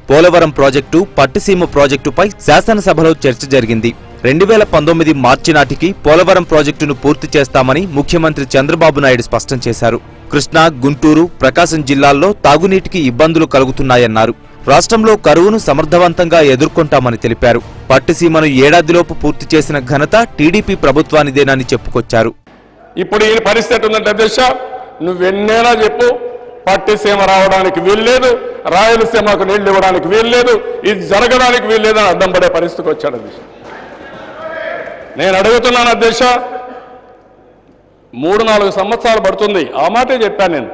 Polavaram project Pattiseema ప్రాజెక్టుపై శాసనసభలో చర్చ జరిగింది రెండు వేల పంతొమ్మిది మార్చి నాటికి పోలవరం ప్రాజెక్టును పూర్తి చేస్తామని ముఖ్యమంత్రి చంద్రబాబు నాయుడు స్పష్టం చేశారు కృష్ణా గుంటూరు ప్రకాశం జిల్లాల్లో తాగునీటికి ఇబ్బందులు కలుగుతున్నాయన్నారు రాష్ట్రంలో కరువును సమర్థవంతంగా ఎదుర్కొంటామని తెలిపారు పట్టిసీమను ఏడాదిలోపు పూర్తి చేసిన ఘనత టీడీపీ ప్రభుత్వానిదేనని చెప్పుకొచ్చారు ఇప్పుడు ఈ పరిస్థితి ఉందంటే దిశ నువ్వెన్నైనా చెప్పు పట్టిసీమ రావడానికి వీల్లేదు రాయలసీమకు నీళ్లు ఇవ్వడానికి వీల్లేదు ఇది జరగడానికి వీల్లేదని అడ్డం పడే పరిస్థితికి వచ్చాడు దిశ నేను అడుగుతున్నాను అధ్యక్ష మూడు నాలుగు సంవత్సరాలు పడుతుంది ఆ మాటే చెప్పాను నేను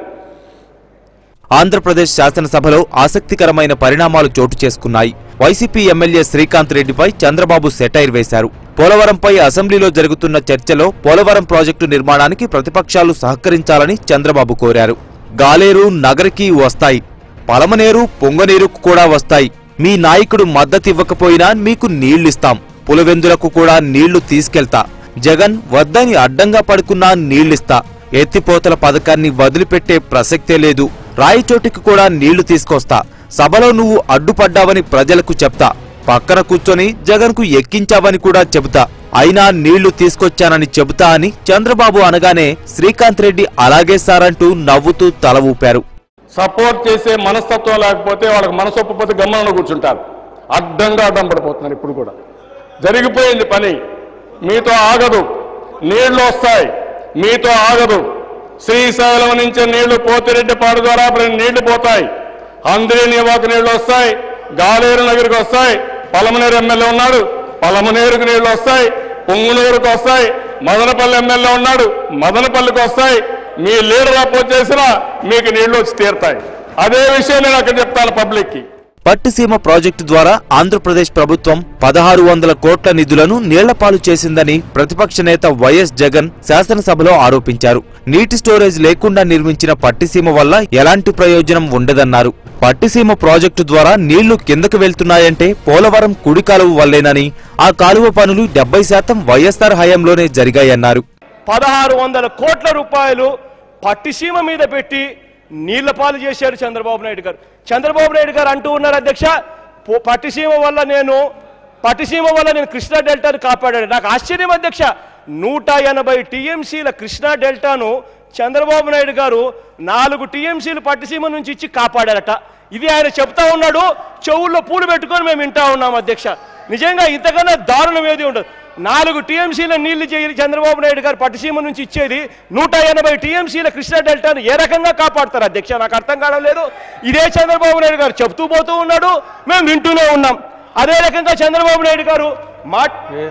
ఆంధ్రప్రదేశ్ శాసనసభలో ఆసక్తికరమైన పరిణామాలు చోటు చేసుకున్నాయి వైసీపీ ఎమ్మెల్యే శ్రీకాంత్ రెడ్డిపై చంద్రబాబు సెటైర్ వేశారు పోలవరంపై అసెంబ్లీలో జరుగుతున్న చర్చలో పోలవరం ప్రాజెక్టు నిర్మాణానికి ప్రతిపక్షాలు సహకరించాలని చంద్రబాబు కోరారు గాలేరు నగరికి వస్తాయి పలమనేరు పొంగనేరుకు కూడా వస్తాయి మీ నాయకుడు మద్దతివ్వకపోయినా మీకు నీళ్లిస్తాం పులివెందులకు కూడా నీళ్లు తీసుకెళ్తా జగన్ వద్దని అడ్డంగా పడుకున్నా నీళ్లిస్తా ఎత్తిపోతల పథకాన్ని వదిలిపెట్టే ప్రసక్తే లేదు రాయిచోటికి కూడా నీళ్లు తీసుకొస్తా సభలో నువ్వు అడ్డుపడ్డావని ప్రజలకు చెప్తా పక్కన కూర్చొని జగన్కు ఎక్కించావని కూడా చెబుతా అయినా నీళ్లు తీసుకొచ్చానని చెబుతా అని చంద్రబాబు అనగానే శ్రీకాంత్ రెడ్డి అలాగే సారంటూ నవ్వుతూ తల ఊపారు సపోర్ట్ చేసే మనస్తత్వం లేకపోతే వాళ్ళకి మనసు ఒప్పపోతే గమ్మన కూర్చుంటారు అడ్డంగా అడ్డం పడిపోతున్నారు ఇప్పుడు కూడా జరిగిపోయింది పని మీతో ఆగదు నీళ్లు వస్తాయి మీతో ఆగదు శ్రీశైలం నుంచి నీళ్లు పోతిరెడ్డిపాడు ద్వారా ఇప్పుడు నీళ్లు పోతాయి అందరి నివాకు నీళ్లు వస్తాయి గాలేరు నగరికి వస్తాయి పలమనేరు ఎమ్మెల్యే ఉన్నాడు పలమనేరుకు నీళ్లు వస్తాయి పొంగునూరుకు వస్తాయి మదనపల్లి ఎమ్మెల్యే ఉన్నాడు మదనపల్లికి వస్తాయి మీ లీడర్ అపోజ్ చేసినా మీకు నీళ్లు వచ్చి తీరుతాయి అదే విషయం నేను అక్కడ చెప్తాను పబ్లిక్కి పట్టిసీమ ప్రాజెక్టు ద్వారా ఆంధ్రప్రదేశ్ ప్రభుత్వం పదహారు వందల కోట్ల నిధులను నీళ్లపాలు చేసిందని ప్రతిపక్ష నేత వైఎస్ జగన్ శాసనసభలో ఆరోపించారు నీటి స్టోరేజ్ లేకుండా నిర్మించిన పట్టిసీమ వల్ల ఎలాంటి ప్రయోజనం ఉండదన్నారు పట్టిసీమ ప్రాజెక్టు ద్వారా నీళ్లు కిందకు వెళ్తున్నాయంటే పోలవరం కుడి కాలువ వల్లేనని ఆ కాలువ పనులు డెబ్బై శాతం వైఎస్ఆర్ హయాంలోనే జరిగాయన్నారు పదహారు వందల కోట్ల రూపాయలు పట్టిసీమ మీద పెట్టి నీళ్ల పాలు చేశారు చంద్రబాబు నాయుడు గారు చంద్రబాబు నాయుడు గారు అంటూ ఉన్నారు అధ్యక్ష పో- పట్టిసీమ వల్ల నేను పట్టిసీమ వల్ల నేను కృష్ణా డెల్టాను కాపాడాను నాకు ఆశ్చర్యం అధ్యక్ష నూట ఎనభై టీఎంసీల కృష్ణా డెల్టాను చంద్రబాబు నాయుడు గారు నాలుగు టీఎంసీలు పట్టిసీమ నుంచి ఇచ్చి కాపాడారట ఇది ఆయన చెప్తా ఉన్నాడు చెవుల్లో పూలు పెట్టుకొని మేము వింటా ఉన్నాం అధ్యక్ష నిజంగా ఇంతకన్నా దారుణం ఏది ఉండదు నాలుగు టీఎంసీల నీళ్లు చేయాలి చంద్రబాబు నాయుడు గారు పట్టిసీమ నుంచి ఇచ్చేది నూట ఎనభై టీఎంసీల కృష్ణా డెల్టాను ఏ రకంగా కాపాడతారు అధ్యక్ష నాకు అర్థం కావడం లేదు ఇదే చంద్రబాబు నాయుడు గారు చెప్తూ పోతూ ఉన్నాడు మేము వింటూనే ఉన్నాం అదే రకంగా చంద్రబాబు నాయుడు గారు మా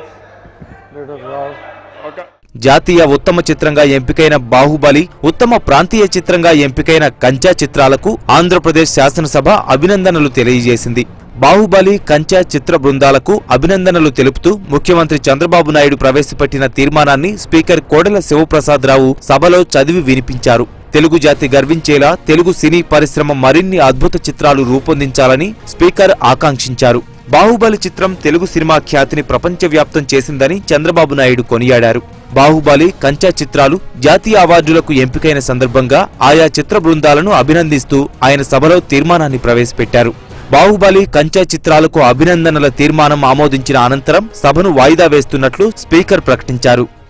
జాతీయ ఉత్తమ చిత్రంగా ఎంపికైన బాహుబలి ఉత్తమ ప్రాంతీయ చిత్రంగా ఎంపికైన కంచా చిత్రాలకు ఆంధ్రప్రదేశ్ శాసనసభ అభినందనలు తెలియజేసింది బాహుబలి కంచా చిత్ర బృందాలకు అభినందనలు తెలుపుతూ ముఖ్యమంత్రి చంద్రబాబు నాయుడు ప్రవేశపెట్టిన తీర్మానాన్ని స్పీకర్ కోడెల శివప్రసాదరావు సభలో చదివి వినిపించారు తెలుగు జాతి గర్వించేలా తెలుగు సినీ పరిశ్రమ మరిన్ని అద్భుత చిత్రాలు రూపొందించాలని స్పీకర్ ఆకాంక్షించారు బాహుబలి చిత్రం తెలుగు సినిమా ఖ్యాతిని ప్రపంచవ్యాప్తం చేసిందని చంద్రబాబు నాయుడు కొనియాడారు బాహుబలి కంచా చిత్రాలు జాతీయ అవార్డులకు ఎంపికైన సందర్భంగా ఆయా చిత్ర బృందాలను అభినందిస్తూ ఆయన సభలో తీర్మానాన్ని ప్రవేశపెట్టారు బాహుబలి కంచా చిత్రాలకు అభినందనల తీర్మానం ఆమోదించిన అనంతరం సభను వాయిదా వేస్తున్నట్లు స్పీకర్ ప్రకటించారు